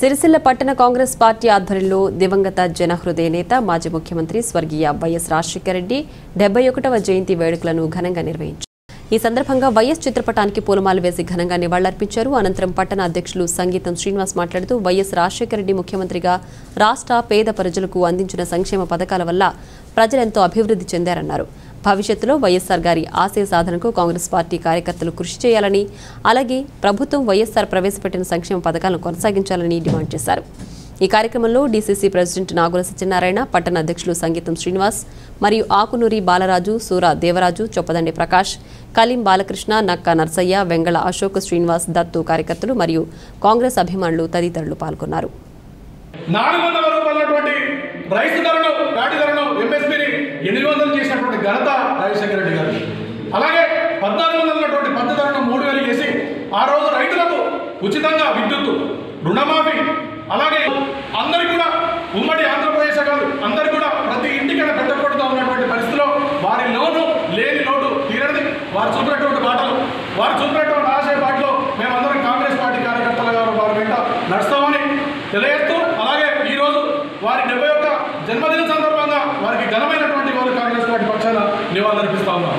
సిరిసిల్ల పట్టణ కాంగ్రెస్ పార్టీ ఆధ్వర్యంలో దివంగత జనహృదయ నేత మాజీ ముఖ్యమంత్రి స్వర్గీయ వైఎస్ రాజశేఖర రెడ్డి డెబ్బై ఒకటవ జయంతి వేడుకలను ఘనంగా నిర్వహించారు ఈ సందర్భంగా వైఎస్ చిత్రపటానికి పూలమాలు వేసి ఘనంగా నివాళులర్పించారు అనంతరం పట్టణ అధ్యక్షులు సంగీతం శ్రీనివాస్ మాట్లాడుతూ వైఎస్ రాజశేఖర రెడ్డి ముఖ్యమంత్రిగా రాష్ట్ర పేద ప్రజలకు అందించిన సంక్షేమ పథకాల వల్ల ప్రజలెంతో అభివృద్ధి చెందారన్నారు భవిష్యత్తులో వైఎస్ఆర్ గారి ఆశయ సాధనకు కాంగ్రెస్ పార్టీ కార్యకర్తలు కృషి చేయాలని అలాగే ప్రభుత్వం వైఎస్ఆర్ ప్రవేశపెట్టిన సంక్షేమ పథకాలను కొనసాగించాలని డిమాండ్ చేశారు ఈ కార్యక్రమంలో డీసీసీ ప్రెసిడెంట్ నాగుల సత్యనారాయణ పట్టణ అధ్యక్షులు సంగీతం శ్రీనివాస్ మరియు ఆకునూరి బాలరాజు సూర దేవరాజు చొప్పదండి ప్రకాష్ కలీం బాలకృష్ణ నక్క నర్సయ్య వెంగళ అశోక్ శ్రీనివాస్ దత్తు కార్యకర్తలు మరియు కాంగ్రెస్ అభిమానులు తదితరులు పాల్గొన్నారు నాలుగు వందల రూపాయలటువంటి రైస్ ధరను వాటి ధరను ఎంఎస్పీని ఎనిమిది వందలు చేసినటువంటి ఘనత రాజశేఖర రెడ్డి గారు అలాగే పద్నాలుగు వందల ఉన్నటువంటి పద్దు ధరను మూడు వేలు చేసి ఆ రోజు రైతులకు ఉచితంగా విద్యుత్తు రుణమాఫీ అలాగే అందరు కూడా ఉమ్మడి ఆంధ్రప్రదేశ్ కాదు అందరు కూడా ప్రతి ఇంటికైనా పెట్టకూడదు ఉన్నటువంటి పరిస్థితిలో వారి లోను లేని లోటు తీరనిది వారు చూపినటువంటి బాటలు వారు చూపినటువంటి ఆశయ బాటలో మేమందరం కాంగ్రెస్ పార్టీ కార్యకర్తలుగా వారి వెంట నడుస్తామని తెలియజేస్తూ అలాగే ఈరోజు వారి డెబ్బై ఒక్క జన్మదిన సందర్భంగా వారికి ఘనమైనటువంటి వారు కాంగ్రెస్ పార్టీ పక్షాన నివాళులర్పిస్తా ఉన్నాం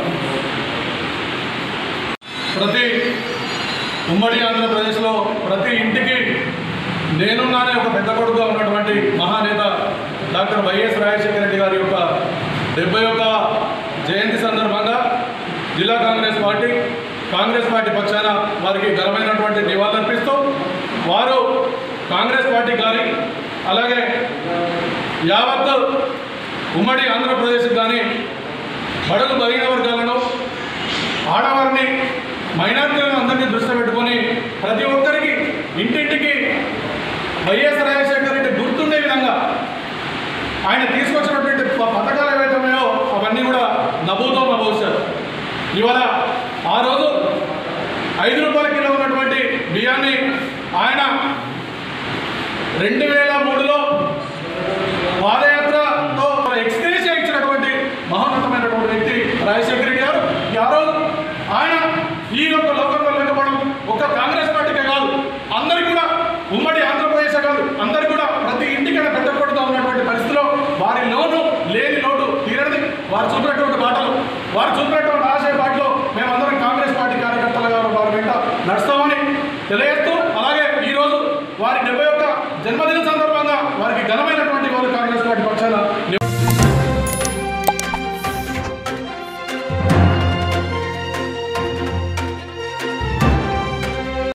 ప్రతి ఉమ్మడి ఆంధ్రప్రదేశ్లో ప్రతి ఇంటికి నేనున్నానే ఒక పెద్ద కొడుకుగా ఉన్నటువంటి మహానేత డాక్టర్ వైఎస్ రాజశేఖర రెడ్డి గారి యొక్క డెబ్బై ఒక్క జయంతి సందర్భంగా జిల్లా కాంగ్రెస్ పార్టీ కాంగ్రెస్ పార్టీ పక్షాన వారికి ఘనమైనటువంటి నివాళులర్పిస్తూ వారు కాంగ్రెస్ పార్టీ కానీ అలాగే యావత్ ఉమ్మడి ఆంధ్రప్రదేశ్ కానీ బడుగు బలహీన వర్గాలను ఆడవారిని మైనార్టీలను అందరినీ దృష్టి పెట్టుకొని ప్రతి ఒక్కరికి ఇంటింటికి వైఎస్ రాజశేఖర రెడ్డి గుర్తుండే విధంగా ఆయన తీసుకొచ్చినటువంటి ప- పథకాలు ఏవైతే ఉన్నాయో అవన్నీ కూడా నభూతో నభవిష్యత్ ఇవాళ ఆ రోజు ఐదు రూపాయల కిలో ఉన్నటువంటి బియ్యాన్ని ఆయన రెండు వేల మూడులో పాదయాత్రతో ఎక్స్గ్రేషియా ఇచ్చినటువంటి మహోన్నతమైనటువంటి వ్యక్తి రాజశేఖర రెడ్డి గారు ఈ ఆ రోజు ఆయన ఈ యొక్క లోకంలో లేకపోవడం ఒక్క కాంగ్రెస్ పార్టీకే కాదు అందరికీ కూడా ఉమ్మడి ఆంధ్రప్రదేశ్ కాదు అందరికీ కూడా ప్రతి ఇంటికైనా పెట్టకూడదు ఉన్నటువంటి పరిస్థితిలో వారి లోను లేని లోటు తీరనిది వారు చూపినటువంటి బాటలు వారు చూపినటువంటి ఆశయ బాటలో మేమందరం కాంగ్రెస్ పార్టీ కార్యకర్తలుగా వారి వెంట నడుస్తామని తెలియజేస్తూ అలాగే ఈరోజు వారి డెబ్బై ఒక్క జన్మదిన సందర్భంగా వారికి ఘనమైనటువంటి వారు కాంగ్రెస్ పార్టీ పక్షాన